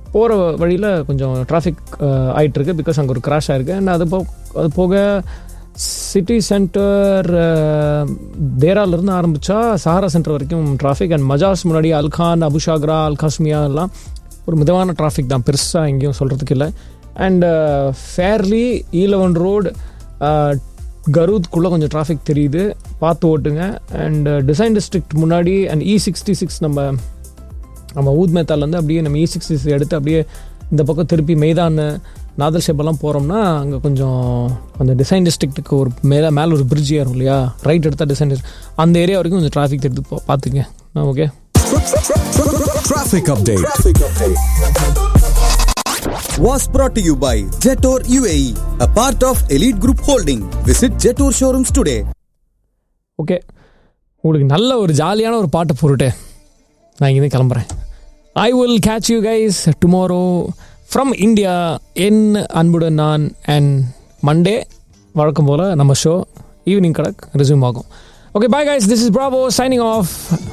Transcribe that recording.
போகிற வழியில் கொஞ்சம் டிராஃபிக் ஆகிட்டுருக்கு பிகாஸ் அங்கே ஒரு கிராஷ் ஆயிருக்கு அண்ட் அது போ அது போக சிட்டி சென்டர் தேராலேருந்து ஆரம்பித்தா சஹாரா சென்டர் வரைக்கும் டிராஃபிக் அண்ட் மஜாஸ் முன்னாடி அல்கான் அபுஷாக்ரா அல்காஸ்மியா எல்லாம் ஒரு மிதமான டிராஃபிக் தான் பெருசாக எங்கேயும் சொல்கிறதுக்கு இல்லை அண்ட் ஃபேர்லி ஈலவன் ரோடு கரூத்குள்ளே கொஞ்சம் டிராஃபிக் தெரியுது பார்த்து ஓட்டுங்க அண்ட் டிசைன் டிஸ்ட்ரிக்ட் முன்னாடி அண்ட் இ சிக்ஸ்டி சிக்ஸ் நம்ம நம்ம ஊத் மேத்தாலேருந்து அப்படியே நம்ம இ சிக்ஸ்டி சிக்ஸ் எடுத்து அப்படியே இந்த பக்கம் திருப்பி மெய்தான் நாதல் ஷேப்பெல்லாம் போகிறோம்னா அங்கே கொஞ்சம் அந்த டிசைன் டிஸ்ட்ரிக்ட்டுக்கு ஒரு மேலே மேலே ஒரு பிரிட்ஜ் ஏறும் இல்லையா ரைட் எடுத்தால் டிசைன் அந்த ஏரியா வரைக்கும் கொஞ்சம் டிராஃபிக் தெரியுது போ- பார்த்துங்க okay Traffic update. was brought to you by Jetor UAE, a part of Elite Group Holding. Visit Jetor showrooms today. Okay உங்களுக்கு நல்ல ஒரு ஜாலியான ஒரு பாட்டை போட்டுட்டு நான் இங்கேருந்து கிளம்புறேன் I will catch you guys tomorrow from India என் அன்புடன் நான் அண்ட் மண்டே வழக்கம் போல் நம்ம ஷோ ஈவினிங் கடக் ரெஸ்யூம் ஆகும் okay bye guys this is Bravo signing of